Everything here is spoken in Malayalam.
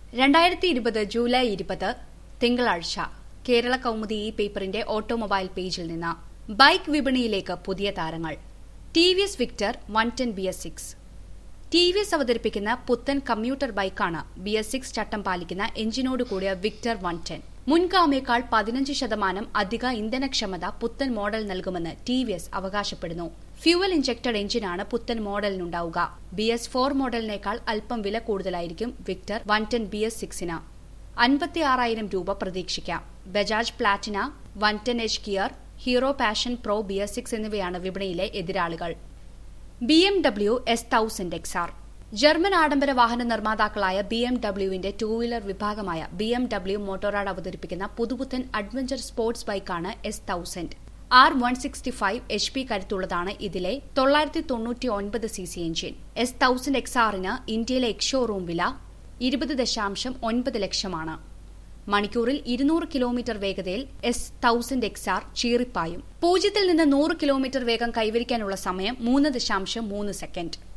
രണ്ടായിരത്തി ഇരുപത് ജൂലൈ ഇരുപത് തിങ്കളാഴ്ച കേരള കൗമുദി ഈ പേപ്പറിന്റെ ഓട്ടോമൊബൈൽ പേജിൽ നിന്ന് ബൈക്ക് വിപണിയിലേക്ക് പുതിയ താരങ്ങൾ T V S Victor one ten B S six T V S അവതരിപ്പിക്കുന്ന പുത്തൻ കമ്മ്യൂട്ടർ ബൈക്കാണ് ബി എസ് സിക്സ് ചട്ടം പാലിക്കുന്ന എഞ്ചിനോട് കൂടിയ വിക്ടർ വൺ ടെൻ മുൻഗാമിയേക്കാൾ പതിനഞ്ച് ശതമാനം അധിക ഇന്ധനക്ഷമത പുത്തൻ മോഡൽ നൽകുമെന്ന് ടി വി എസ് അവകാശപ്പെടുന്നു ഫ്യൂവൽ ഇഞ്ചക്ടഡ് എഞ്ചിനാണ് പുത്തൻ മോഡലിനുണ്ടാവുക ബി എസ് ഫോർ മോഡലിനേക്കാൾ അല്പം വില കൂടുതലായിരിക്കും Victor one ten B S സിക്സിന് അൻപത്തിയാറായിരം രൂപ പ്രതീക്ഷിക്കാം Bajaj Platina one ten H gear Hero Passion Pro B S six എന്നിവയാണ് വിപണിയിലെ എതിരാളികൾ B M W S thousand X R German ആഡംബര വാഹന നിർമ്മാതാക്കളായ ബി എം ഡബ്ല്യുവിന്റെ ടൂ വീലർ വിഭാഗമായ ബി എം ഡബ്ല്യു മോട്ടോറാഡ് അവതരിപ്പിക്കുന്ന പുതുപുത്തൻ അഡ്വഞ്ചർ സ്പോർട്സ് ബൈക്കാണ് S thousand R one sixty five H P കരുത്തുള്ളതാണ് ഇതിലെ തൊള്ളായിരത്തി തൊണ്ണൂറ്റി ഒൻപത് C C engine S thousand X ആറിന് ഇന്ത്യയിലെ എക്സ് ഷോറൂം വില ഇരുപത് ദശാംശം ഒൻപത് ലക്ഷമാണ് മണിക്കൂറിൽ ഇരുന്നൂറ് കിലോമീറ്റർ വേഗതയിൽ എസ് തൌസൻഡ് എക്സ് ആർ ചീറിപ്പായും പൂജ്യത്തിൽ നിന്ന് നൂറ് കിലോമീറ്റർ വേഗം കൈവരിക്കാനുള്ള സമയം മൂന്ന് ദശാംശം മൂന്ന് സെക്കൻഡ്